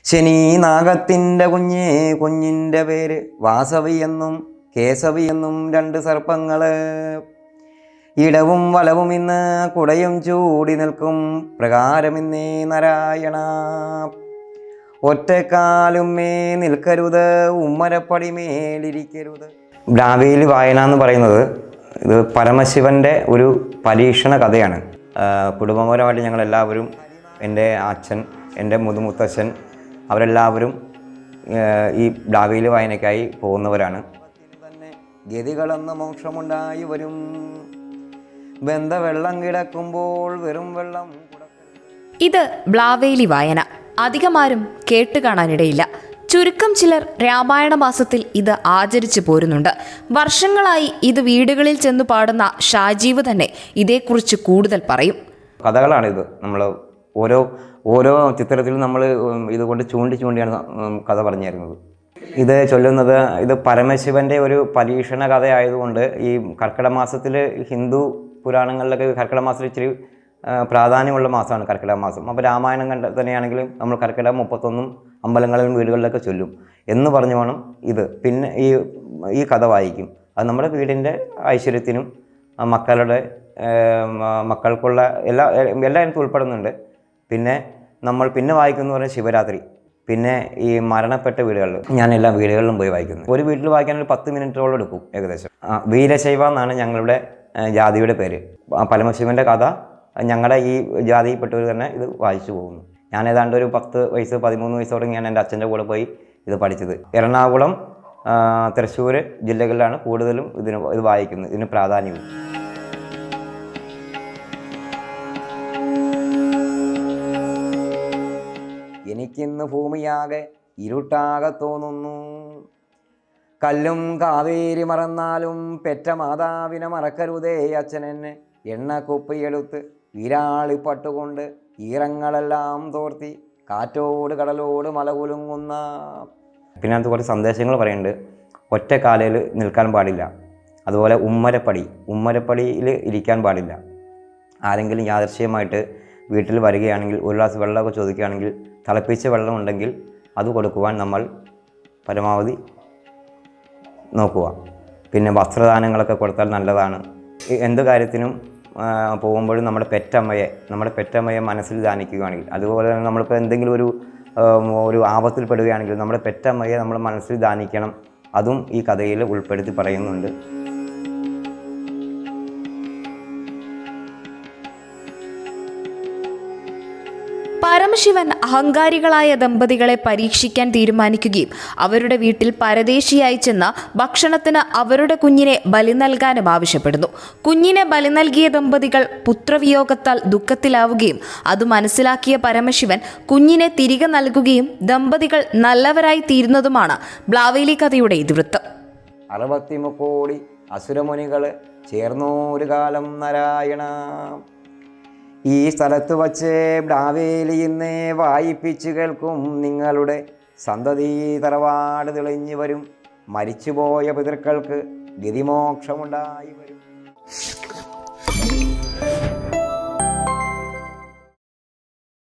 ശനി നാഗത്തിൻ്റെ കുഞ്ഞേ കുഞ്ഞിൻ്റെ പേര് വാസവി എന്നും കേസവി എന്നും രണ്ട് സർപ്പങ്ങള് ഇടവും വലവും ഇന്ന് കുടയും ചൂടി നിൽക്കും പ്രകാരമിന്നേ നാരായണ ഒറ്റക്കാലും മേ നിൽക്കരുത് ഉമ്മരപ്പടി മേലിരിക്കരുത് ബ്രാവീൽ വായന എന്ന് പറയുന്നത് ഇത് പരമശിവൻ്റെ ഒരു പരീക്ഷണ കഥയാണ് ആ, കുടുംബപരമായിട്ട് ഞങ്ങളെല്ലാവരും എൻ്റെ അച്ഛൻ എൻ്റെ മുതുമുത്തച്ഛൻ അവരെല്ലാവരും ആ, ഈ ബ്രാവീൽ വായനയ്ക്കായി പോകുന്നവരാണ് ഗതികളെന്ന മോക്ഷമുണ്ടായി വരും ബന്ധ വെള്ളം കിടക്കുമ്പോൾ വെറും വെള്ളം ഇത് ബ്ലാവേലി വായന അധികമാരും കേട്ട് കാണാനിടയില്ല ചുരുക്കം ചിലർ രാമായണ മാസത്തിൽ ഇത് ആചരിച്ചു പോരുന്നുണ്ട് വർഷങ്ങളായി ഇത് വീടുകളിൽ ചെന്നു പാടുന്ന ഷാജീവ് തന്നെ ഇതേക്കുറിച്ച് കൂടുതൽ പറയും കഥകളാണിത് നമ്മൾ ഓരോ ഓരോ ചിത്രത്തിലും നമ്മൾ ഇതുകൊണ്ട് ചൂണ്ടി ചൂണ്ടിയാണ് ഉം, കഥ പറഞ്ഞു തരുന്നത് ഇത് ചൊല്ലുന്നത് ഇത് പരമശിവൻ്റെ ഒരു പരീക്ഷണ കഥയായതുകൊണ്ട് ഈ കർക്കിടക മാസത്തിൽ ഹിന്ദു പുരാണങ്ങളിലൊക്കെ കർക്കിടക മാസത്തിൽ ഇച്ചിരി ആ, പ്രാധാന്യമുള്ള മാസമാണ് കർക്കിടക മാസം അപ്പോൾ രാമായണം കണ്ട തന്നെയാണെങ്കിലും നമ്മൾ കർക്കിടക മുപ്പത്തൊന്നും അമ്പലങ്ങളിലും വീടുകളിലൊക്കെ ചൊല്ലും എന്ന് പറഞ്ഞു വേണം ഇത് പിന്നെ ഈ ഈ കഥ വായിക്കും അത് നമ്മുടെ വീടിൻ്റെ ഐശ്വര്യത്തിനും ആ മക്കളുടെ ഏം, ആ മക്കൾക്കുള്ള എല്ലാ എല്ലാം എനിക്ക് ഉൾപ്പെടുന്നുണ്ട് പിന്നെ നമ്മൾ പിന്നെ വായിക്കുന്നു പറഞ്ഞാൽ ശിവരാത്രി പിന്നെ ഈ മരണപ്പെട്ട വീടുകളിൽ ഞാൻ എല്ലാ വീടുകളിലും പോയി വായിക്കുന്നു ഒരു വീട്ടിൽ വായിക്കാൻ ഒരു പത്ത് മിനിറ്റോളം എടുക്കും ഏകദേശം ആ, വീരശൈവ എന്നാണ് ഞങ്ങളുടെ ഏ, ജാതിയുടെ പേര് ആ, പരമശിവൻ്റെ കഥ ഞങ്ങളുടെ ഈ ജാതിയിൽപ്പെട്ടവർ തന്നെ ഇത് വായിച്ചു പോകുന്നു ഞാൻ ഏതാണ്ട് ഒരു പത്ത് വയസ്സ് പതിമൂന്ന് വയസ്സോടെ ഞാൻ എൻ്റെ അച്ഛൻ്റെ കൂടെ പോയി ഇത് പഠിച്ചത് എറണാകുളം ആ, തൃശ്ശൂർ ജില്ലകളിലാണ് കൂടുതലും ഇതിന് ഇത് വായിക്കുന്നത് ഇതിന് പ്രാധാന്യവും എനിക്കിന്ന് ഭൂമിയാകെ ഇരുട്ടാകെ തോന്നുന്നു കല്ലും കാവേരി മറന്നാലും പെറ്റ മാതാവിനെ മറക്കരുതേ അച്ഛനെന്നെ എണ്ണ കുപ്പിയെടുത്ത് വിരാളിപ്പട്ടുകൊണ്ട് ഈറങ്ങളെല്ലാം തോർത്തി കാറ്റോട് കടലോട് മല കുലുങ്ങുന്ന പിന്നെ അത് കുറച്ച് സന്ദേശങ്ങൾ പറയുന്നുണ്ട് ഒറ്റക്കാലയിൽ നിൽക്കാൻ പാടില്ല അതുപോലെ ഉമ്മരപ്പടി ഉമ്മരപ്പടിയിൽ ഇരിക്കാൻ പാടില്ല ആരെങ്കിലും യാദർശ്യമായിട്ട് വീട്ടിൽ വരികയാണെങ്കിൽ ഒരു ഗ്ലാസ് വെള്ളമൊക്കെ ചോദിക്കുകയാണെങ്കിൽ തിളപ്പിച്ച വെള്ളം ഉണ്ടെങ്കിൽ അത് കൊടുക്കുവാൻ നമ്മൾ പരമാവധി നോക്കുക പിന്നെ വസ്ത്രദാനങ്ങളൊക്കെ കൊടുത്താൽ നല്ലതാണ് ഈ എന്ത് കാര്യത്തിനും ആ, പോകുമ്പോഴും നമ്മുടെ പെറ്റമ്മയെ നമ്മുടെ പെറ്റമ്മയെ മനസ്സിൽ ധ്യാനിക്കുകയാണെങ്കിൽ അതുപോലെ തന്നെ നമ്മളിപ്പോൾ എന്തെങ്കിലും ഒരു ആ, ഒരു ആപത്തിൽ പെടുകയാണെങ്കിൽ നമ്മുടെ പെറ്റമ്മയെ നമ്മൾ മനസ്സിൽ ധ്യാനിക്കണം അതും ഈ കഥയിൽ ഉൾപ്പെടുത്തി പറയുന്നുണ്ട് പരമശിവൻ അഹങ്കാരികളായ ദമ്പതികളെ പരീക്ഷിക്കാൻ തീരുമാനിക്കുകയും അവരുടെ വീട്ടിൽ പരദേശിയായി ചെന്ന ഭക്ഷണത്തിന് അവരുടെ കുഞ്ഞിനെ ബലി നൽകാനും ആവശ്യപ്പെടുന്നു കുഞ്ഞിനെ ബലി നൽകിയ ദമ്പതികൾ പുത്രവിയോഗത്താൽ ദുഃഖത്തിലാവുകയും അത് മനസ്സിലാക്കിയ പരമശിവൻ കുഞ്ഞിനെ തിരികെ നൽകുകയും ദമ്പതികൾ നല്ലവരായി തീരുന്നതുമാണ് ബ്ലാവേലി കഥയുടെ ഇതിവൃത്തം അറുപത്തിമുക്കോടി അസുരമുനികൾ ചേർന്നൊരു കാലം നാരായണ ഈ സ്ഥലത്ത് വച്ച് ബ്ലാവേലി ഇന്നേ വായിപ്പിച്ചു കേൾക്കും നിങ്ങളുടെ സന്തതി തറവാട് തെളിഞ്ഞു വരും മരിച്ചുപോയ പിതൃക്കൾക്ക് ഗതിമോക്ഷമുണ്ടായി വരും